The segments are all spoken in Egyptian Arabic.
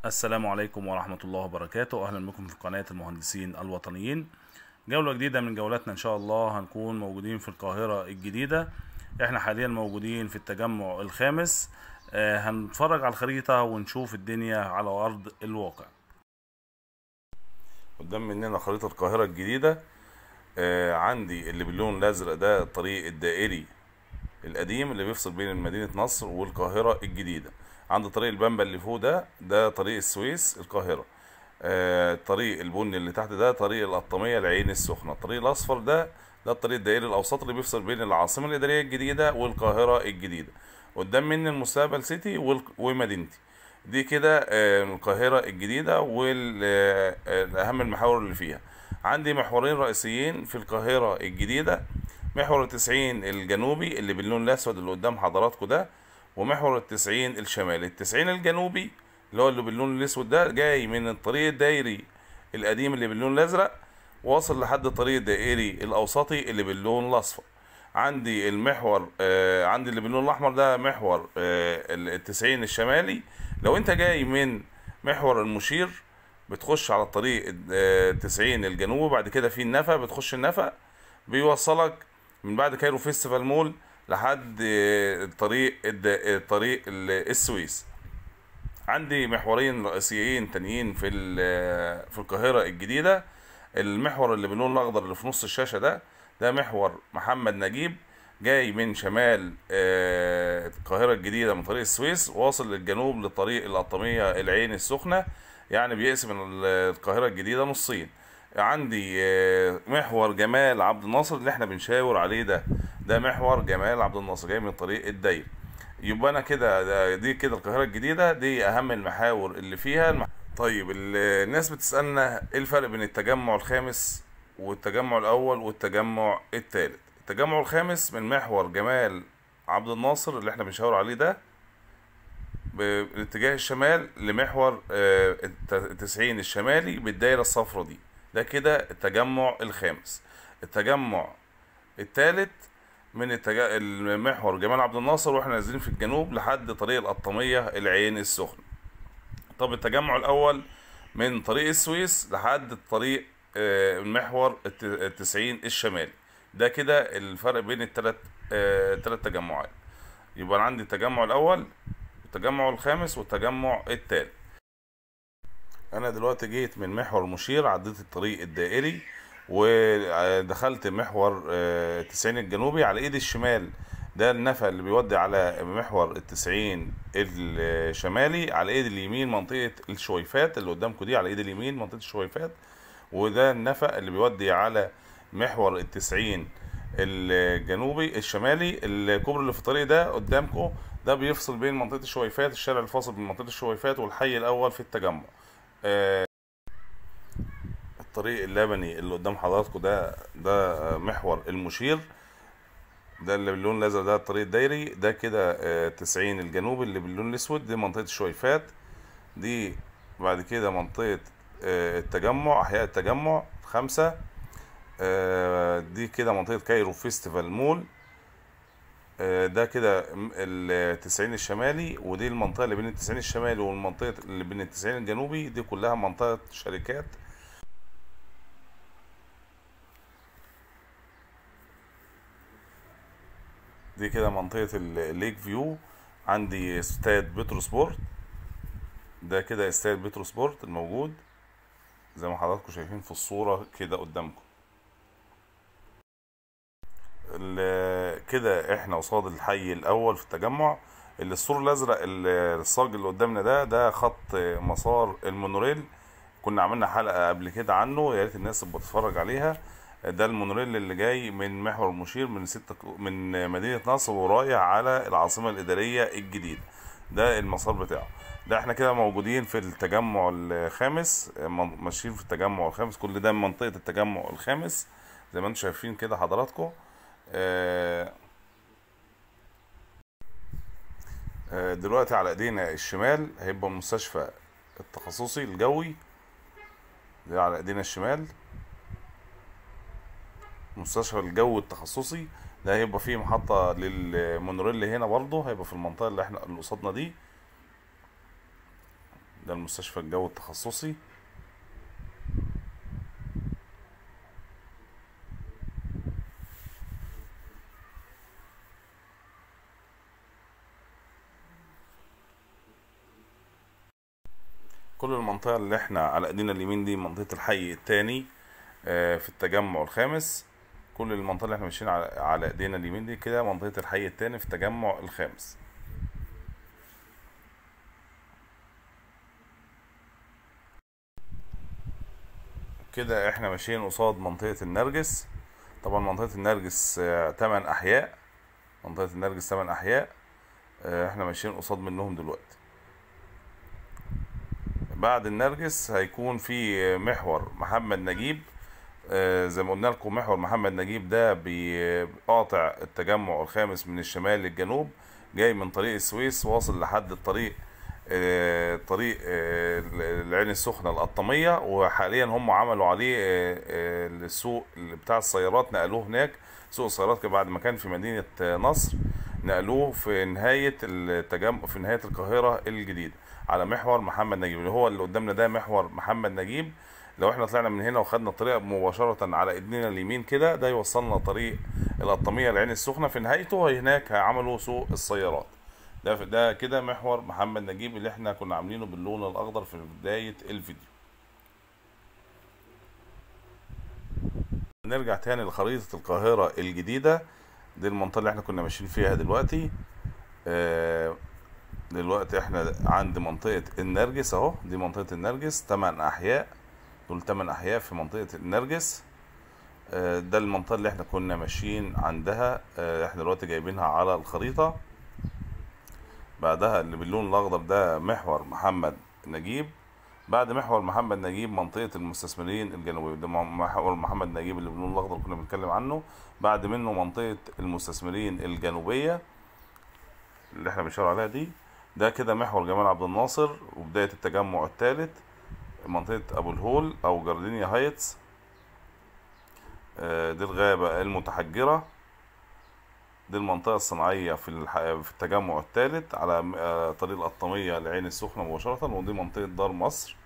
السلام عليكم ورحمة الله وبركاته أهلا بكم في قناة المهندسين الوطنيين جولة جديدة من جولاتنا إن شاء الله هنكون موجودين في القاهرة الجديدة إحنا حاليا موجودين في التجمع الخامس آه، هنتفرج على الخريطة ونشوف الدنيا على أرض الواقع قدام مننا خريطة القاهرة الجديدة آه عندي اللي باللون الأزرق ده الطريق الدائري القديم اللي بيفصل بين مدينة نصر والقاهرة الجديدة عند طريق البمبا اللي فوق ده ده طريق السويس القاهرة آه الطريق البني اللي تحت ده طريق القطامية العين السخنة الطريق الأصفر ده ده الطريق الدائري الأوسط اللي بيفصل بين العاصمة الإدارية الجديدة والقاهرة الجديدة قدام مني المستقبل سيتي والق- ومدينتي دي كده آه، القاهرة الجديدة والأهم المحاور اللي فيها عندي محورين رئيسيين في القاهرة الجديدة محور التسعين الجنوبي اللي باللون الأسود اللي قدام حضراتكم ده ومحور التسعين الشمالي التسعين الجنوبي اللي هو اللي باللون الأسود ده جاي من الطريق الدائري القديم اللي باللون الأزرق واصل لحد الطريق الدائري الأوسطي اللي باللون الأصفر عندي المحور آه عندي اللي باللون الاحمر ده محور آه التسعين الشمالي لو انت جاي من محور المشير بتخش على الطريق آه، التسعين الجنوبي بعد كده في النفق بتخش النفق بيوصلك من بعد كايرو فيستيفال مول لحد آه، الطريق الد- الطريق ال- السويس عندي محورين رئيسيين تانيين في ال- في القاهرة الجديدة المحور اللي باللون الأخضر اللي في نص الشاشة ده ده محور محمد نجيب جاي من شمال آه، القاهرة الجديدة من طريق السويس واصل للجنوب لطريق القطامية العين السخنة يعني بيقسم ال- القاهرة الجديدة نصين عندي آه، محور جمال عبد الناصر اللي احنا بنشاور عليه ده ده محور جمال عبد الناصر جاي من طريق الداير يبقى انا كده ده- دي كده القاهرة الجديدة دي اهم المحاور اللي فيها الم- طيب ال- الناس بتسألنا ايه الفرق بين التجمع الخامس والتجمع الاول والتجمع الثالث التجمع الخامس من محور جمال عبد الناصر اللي احنا بنشاور عليه ده باتجاه الشمال لمحور آه، الت- التسعين الشمالي بالدايرة الصفراء دي ده كده التجمع الخامس التجمع الثالث من التجا... المحور جمال عبد الناصر واحنا نازلين في الجنوب لحد طريق القطامية العين السخنة طب التجمع الأول من طريق السويس لحد الطريق آه، المحور الت- التسعين الشمالي ده كده الفرق بين التلات آه، التلات تجمعات يبقى أنا عندي التجمع الأول التجمع الخامس والتجمع التالت أنا دلوقتي جيت من محور المشير عديت الطريق الدائري ودخلت محور آه، التسعين الجنوبي على ايد الشمال ده النفق اللي بيودي على محور التسعين الشمالي على ايد اليمين منطقة الشويفات اللي قدامكم دي على ايد اليمين منطقة الشويفات وده النفق اللي بيودي على محور التسعين الجنوبي الشمالي الكوبري اللي في الطريق ده قدامكم ده بيفصل بين منطقة الشويفات الشارع الفاصل بين منطقة الشويفات والحي الأول في التجمع آه، الطريق اللبني اللي قدام حضراتكم ده ده محور المشير ده اللي باللون الازرق ده الطريق الدايري ده كده آه، 90 الجنوبي اللي باللون الاسود دي منطقه الشويفات دي بعد كده منطقه آه، التجمع احياء التجمع خمسة آه، دي كده منطقه كايرو فيستيفال مول آه، ده كده م- التسعين الشمالي ودي المنطقة اللي بين التسعين الشمالي والمنطقة اللي بين التسعين الجنوبي دي كلها منطقة شركات دي كده منطقة ال- الليك فيو عندي استاد بترو سبورت ده كده استاد بترو سبورت الموجود زي ما حضراتكم شايفين في الصورة كده قدامكم ال- كده احنا قصاد الحي الاول في التجمع اللي السور الازرق ال- الصاج اللي قدامنا ده ده خط مسار المونوريل كنا عملنا حلقة قبل كده عنه يا ريت الناس تبقى تتفرج عليها ده المونوريل اللي جاي من محور المشير من ستة كو- من مدينة نصر ورايح على العاصمة الإدارية الجديدة ده المسار بتاعه ده احنا كده موجودين في التجمع الخامس من- ماشيين في التجمع الخامس كل ده من منطقة التجمع الخامس زي ما انتم شايفين كده حضراتكم آه، آه، دلوقتي على ايدينا الشمال هيبقى المستشفى التخصصي الجوي ده على ايدينا الشمال مستشفى الجو التخصصي ده هيبقى فيه محطة للمونوريل هنا برضه هيبقى في المنطقة اللي احنا اللي قصادنا دي ده المستشفى الجوي التخصصي كل المنطقة اللي احنا على ايدينا اليمين دي منطقة الحي التاني آه، في التجمع الخامس كل المنطقة اللي احنا ماشيين على على ايدينا اليمين دي كده منطقة الحي التاني في التجمع الخامس كده احنا ماشيين قصاد منطقة النرجس طبعا منطقة النرجس آه، تمن احياء منطقة النرجس تمن احياء آه، احنا ماشيين قصاد منهم دلوقتي بعد النرجس هيكون في محور محمد نجيب آه، زي ما قلنا لكم محور محمد نجيب ده بيقاطع التجمع الخامس من الشمال للجنوب جاي من طريق السويس واصل لحد الطريق آه، طريق آه، العين السخنة القطامية وحاليا هم عملوا عليه آه، آه، السوق اللي بتاع السيارات نقلوه هناك سوق السيارات كان بعد ما كان في مدينة آه، نصر نقلوه في نهاية التجمع في نهاية القاهرة الجديدة على محور محمد نجيب اللي هو اللي قدامنا ده محور محمد نجيب لو احنا طلعنا من هنا وخدنا الطريق مباشرة على ايدينا اليمين كده ده يوصلنا طريق القطامية العين السخنة في نهايته هناك هيعملوا سوق السيارات ده ده كده محور محمد نجيب اللي احنا كنا عاملينه باللون الاخضر في بداية الفيديو نرجع تاني لخريطة القاهرة الجديدة دي المنطقة اللي احنا كنا ماشيين فيها دلوقتي آه، دلوقتي احنا عند منطقة النرجس اهو دي منطقة النرجس تمن احياء دول تمن احياء في منطقة النرجس آه، ده المنطقة اللي احنا كنا ماشيين عندها آه، احنا دلوقتي جايبينها على الخريطة بعدها اللي باللون الاخضر ده محور محمد نجيب بعد محور محمد نجيب منطقة المستثمرين الجنوبية ده محور محمد نجيب اللي باللون الاخضر كنا بنتكلم عنه بعد منه منطقة المستثمرين الجنوبية اللي احنا بنشاور عليها دي ده كده محور جمال عبد الناصر وبداية التجمع الثالث منطقة أبو الهول أو جاردينيا هايتس آه، دي الغابة المتحجرة دي المنطقة الصناعية في الح... في التجمع الثالث على م- آه، طريق القطامية لعين السخنة مباشرة ودي منطقة دار مصر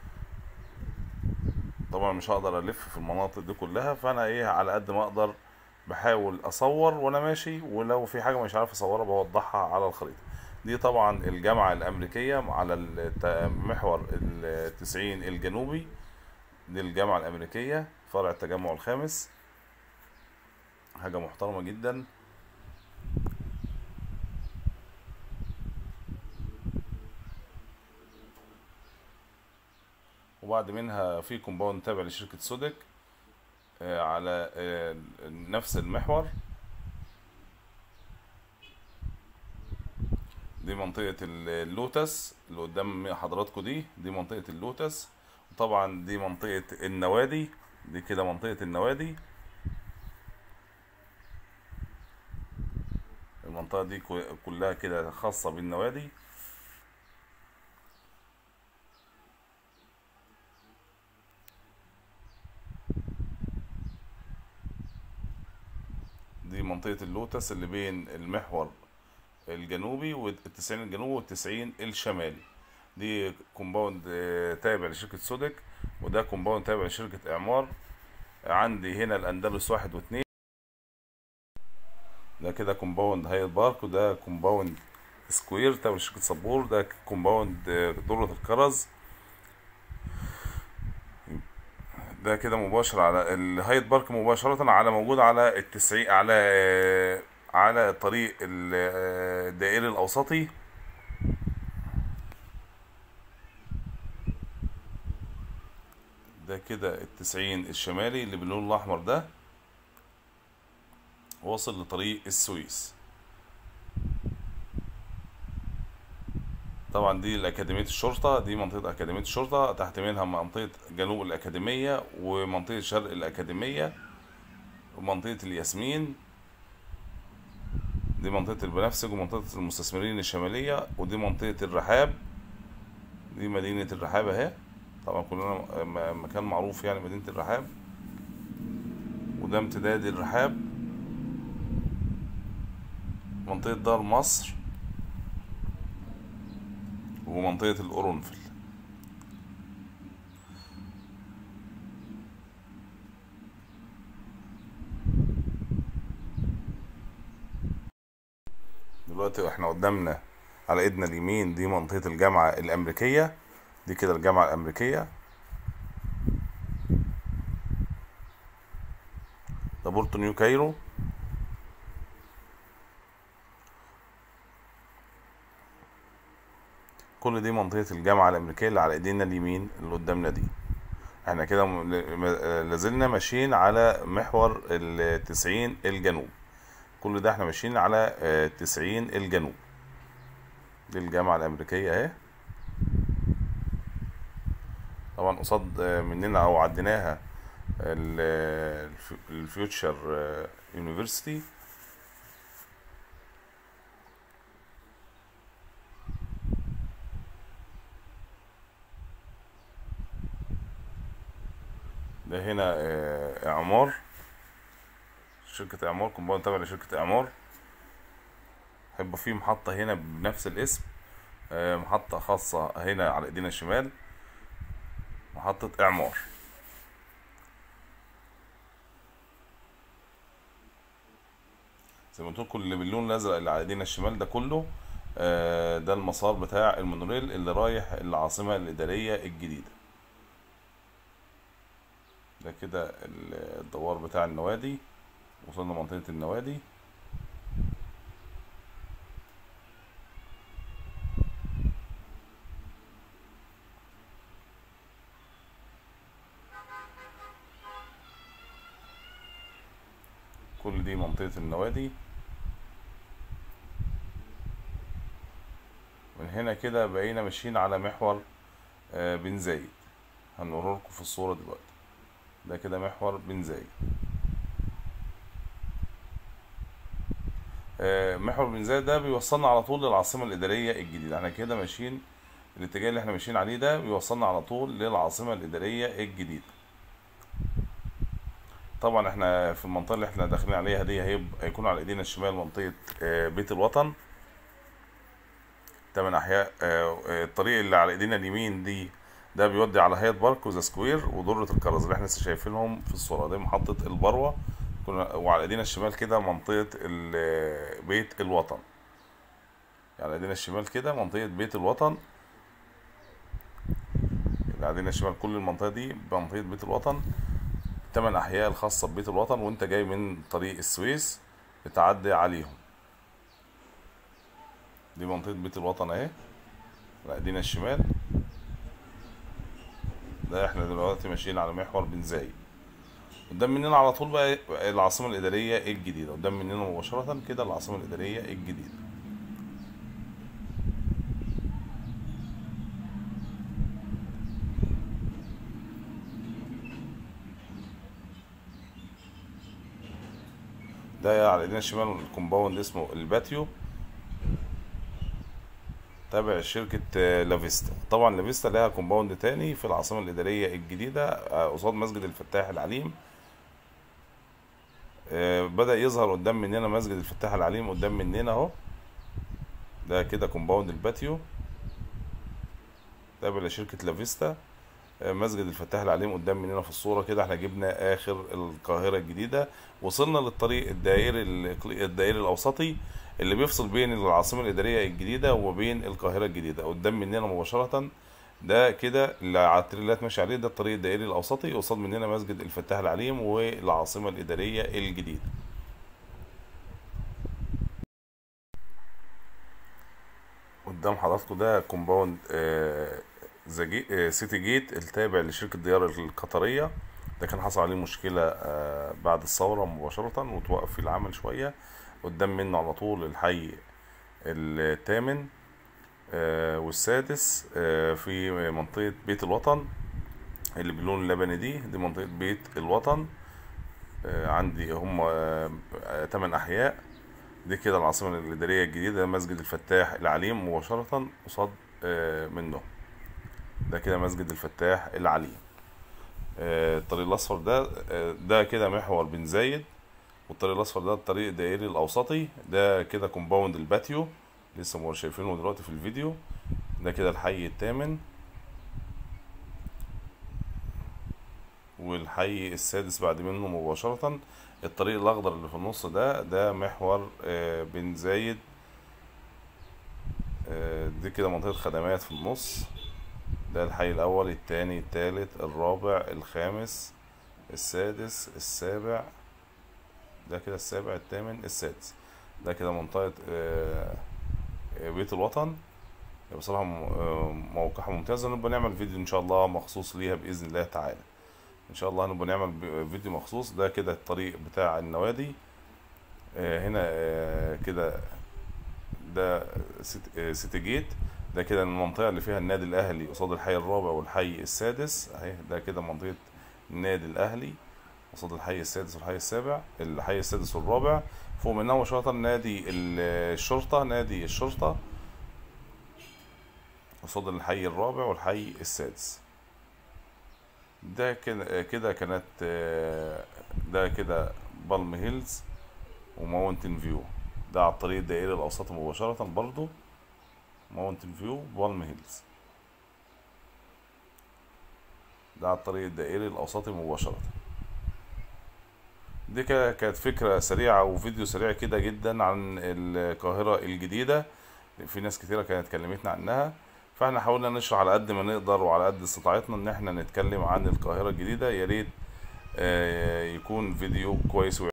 طبعا مش هقدر ألف في المناطق دي كلها فأنا إيه على قد ما أقدر بحاول أصور وأنا ماشي ولو في حاجة مش عارف أصورها بوضحها على الخريطة دي طبعا الجامعة الأمريكية على الت- محور التسعين الجنوبي دي الجامعة الأمريكية فرع التجمع الخامس حاجة محترمة جدا وبعد منها في كومباوند تابع لشركة سودك آه، على آه، نفس المحور دي منطقة اللوتس اللي قدام حضراتكم دي دي منطقة اللوتس وطبعا دي منطقة النوادي دي كده منطقة النوادي المنطقة دي كو- كلها كده خاصة بالنوادي دي منطقة اللوتس اللي بين المحور الجنوبي والتسعين الجنوبي والتسعين الشمالي دي كومباوند آه، تابع لشركة سودك وده كومباوند تابع لشركة إعمار عندي هنا الأندلس واحد واتنين ده كده كومباوند هايد بارك وده كومباوند سكوير تابع لشركة صبور ده كومباوند آه، درة الكرز ده كده مباشر على الهايد بارك مباشرة على موجود على التسعين على آه، على طريق ال- آه، الدائري الأوسطي ده كده التسعين الشمالي اللي باللون الأحمر ده واصل لطريق السويس طبعا دي الأكاديمية الشرطة دي منطقة أكاديمية الشرطة تحت منها منطقة جنوب الأكاديمية ومنطقة شرق الأكاديمية ومنطقة الياسمين دي منطقة البنفسج ومنطقة المستثمرين الشمالية ودي منطقة الرحاب دي مدينة الرحاب اهي طبعا كلنا م- مكان معروف يعني مدينة الرحاب وده امتداد الرحاب منطقة دار مصر ومنطقة القرنفل دلوقتي احنا قدامنا على ايدنا اليمين دي منطقة الجامعة الأمريكية دي كده الجامعة الأمريكية ده بورتو نيو كايرو كل دي منطقة الجامعة الأمريكية اللي على ايدينا اليمين اللي قدامنا دي احنا كده م- ل- لازلنا ماشيين على محور التسعين الجنوب كل ده احنا ماشيين على آه، تسعين الجنوب دي الجامعة الأمريكية اهي طبعا قصاد آه، مننا أو عديناها ال- الف- الفيوتشر آه، يونيفرسيتي ده هنا آه، إعمار شركة إعمار كومباوند تابع لشركة إعمار هيبقى في محطة هنا بنفس الاسم آه، محطة خاصة هنا على ايدينا الشمال محطة إعمار زي ما قلت لكم اللي باللون الأزرق اللي على ايدينا الشمال ده كله آه، ده المسار بتاع المونوريل اللي رايح العاصمة الإدارية الجديدة ده كده ال- الدوار بتاع النوادي وصلنا منطقة النوادي كل دي منطقة النوادي من هنا كده بقينا ماشيين على محور آه، بن زايد هنوريه لكم في الصورة دلوقتي ده كده محور بن زايد آه، محور بن زايد ده بيوصلنا على طول للعاصمة الإدارية الجديدة احنا كده ماشيين الاتجاه اللي احنا ماشيين عليه ده بيوصلنا على طول للعاصمة الإدارية الجديدة طبعا احنا في المنطقة اللي احنا داخلين عليها دي هيبقى هيكون على ايدينا الشمال منطقة آه، بيت الوطن تمن احياء آه، آه، الطريق اللي على ايدينا اليمين دي ده بيودي على هايت بارك وذا سكوير ودرة الكرز اللي احنا لسه شايفينهم في الصورة دي محطة البروة كنا وعلى ايدينا الشمال كده منطقة ال- بيت الوطن يعني على ايدينا الشمال كده منطقة بيت الوطن اللي على ايدينا الشمال كل المنطقة دي منطقة بيت الوطن تمن احياء الخاصة ببيت الوطن وانت جاي من طريق السويس بتعدي عليهم دي منطقة بيت الوطن اهي على ايدينا الشمال ده احنا دلوقتي ماشيين على محور بن زايد قدام مننا على طول بقى العاصمة الإدارية الجديدة قدام مننا مباشرة كده العاصمة الإدارية الجديدة ده على ايدينا الشمال الكومباوند اسمه الباتيو تابع شركة آه، لافيستا طبعا لافيستا لها كومباوند تاني في العاصمة الإدارية الجديدة آه، قصاد مسجد الفتاح العليم آه، بدأ يظهر قدام مننا مسجد الفتاح العليم قدام مننا اهو ده كده كومباوند الباتيو تابع لشركة لافيستا آه، مسجد الفتاح العليم قدام مننا في الصورة كده احنا جبنا آخر القاهرة الجديدة وصلنا للطريق الدائري الدائري الأوسطي اللي بيفصل بين العاصمة الإدارية الجديدة وبين القاهرة الجديدة قدام مننا مباشرة ده كده اللي على التريلات ماشي عليه ده الطريق الدائري الأوسطي قصاد مننا مسجد الفتاح العليم والعاصمة الإدارية الجديدة قدام حضراتكم ده كومباوند آه، ذا جي- آه، سيتي جيت التابع لشركة ديار القطرية ده كان حصل عليه مشكلة آه، بعد الثورة مباشرة وتوقف في العمل شوية قدام منه على طول الحي الثامن آه، والسادس آه، في منطقة بيت الوطن اللي باللون اللبني دي دي منطقة بيت الوطن آه، عندي هم آه، آه، تمن أحياء دي كده العاصمة الإدارية الجديدة ده مسجد الفتاح العليم مباشرة قصاد آه، منه ده كده مسجد الفتاح العليم آه، الطريق الأصفر ده آه، ده كده محور بن زايد والطريق الأصفر ده الطريق الدائري الأوسطي ده كده كومباوند الباتيو لسه مو شايفينه دلوقتي في الفيديو ده كده الحي الثامن والحي السادس بعد منه مباشرة الطريق الأخضر اللي في النص ده ده محور آه، بن زايد آه، دي كده منطقة خدمات في النص ده الحي الأول التاني التالت الرابع الخامس السادس السابع ده كده السابع الثامن السادس ده كده منطقة آه، آه، بيت الوطن بصراحة م- آه، موقعها ممتازة نبقى نعمل فيديو إن شاء الله مخصوص ليها بإذن الله تعالى إن شاء الله نبقى نعمل ب- فيديو مخصوص ده كده الطريق بتاع النوادي آه، هنا آه، كده ده سيت- آه، سيتي جيت ده كده المنطقة اللي فيها النادي الأهلي قصاد الحي الرابع والحي السادس أهي ده كده منطقة النادي الأهلي قصاد الحي السادس والحي السابع الحي السادس والرابع فوق منها مباشرة نادي ال- الشرطة نادي الشرطة قصاد الحي الرابع والحي السادس ده كده كده كانت آه، ده كده بالم هيلز وماونتن فيو ده على الطريق الدائري الأوسط مباشرة برضو ماونتن فيو بالم هيلز ده على الطريق الدائري الأوسطي مباشرة دي كده كانت فكرة سريعة وفيديو سريع كده جدا عن القاهرة الجديدة في ناس كتيرة كانت كلمتنا عنها فاحنا حاولنا نشرح على قد ما نقدر وعلى قد استطاعتنا ان احنا نتكلم عن القاهرة الجديدة يا ريت آه، يكون فيديو كويس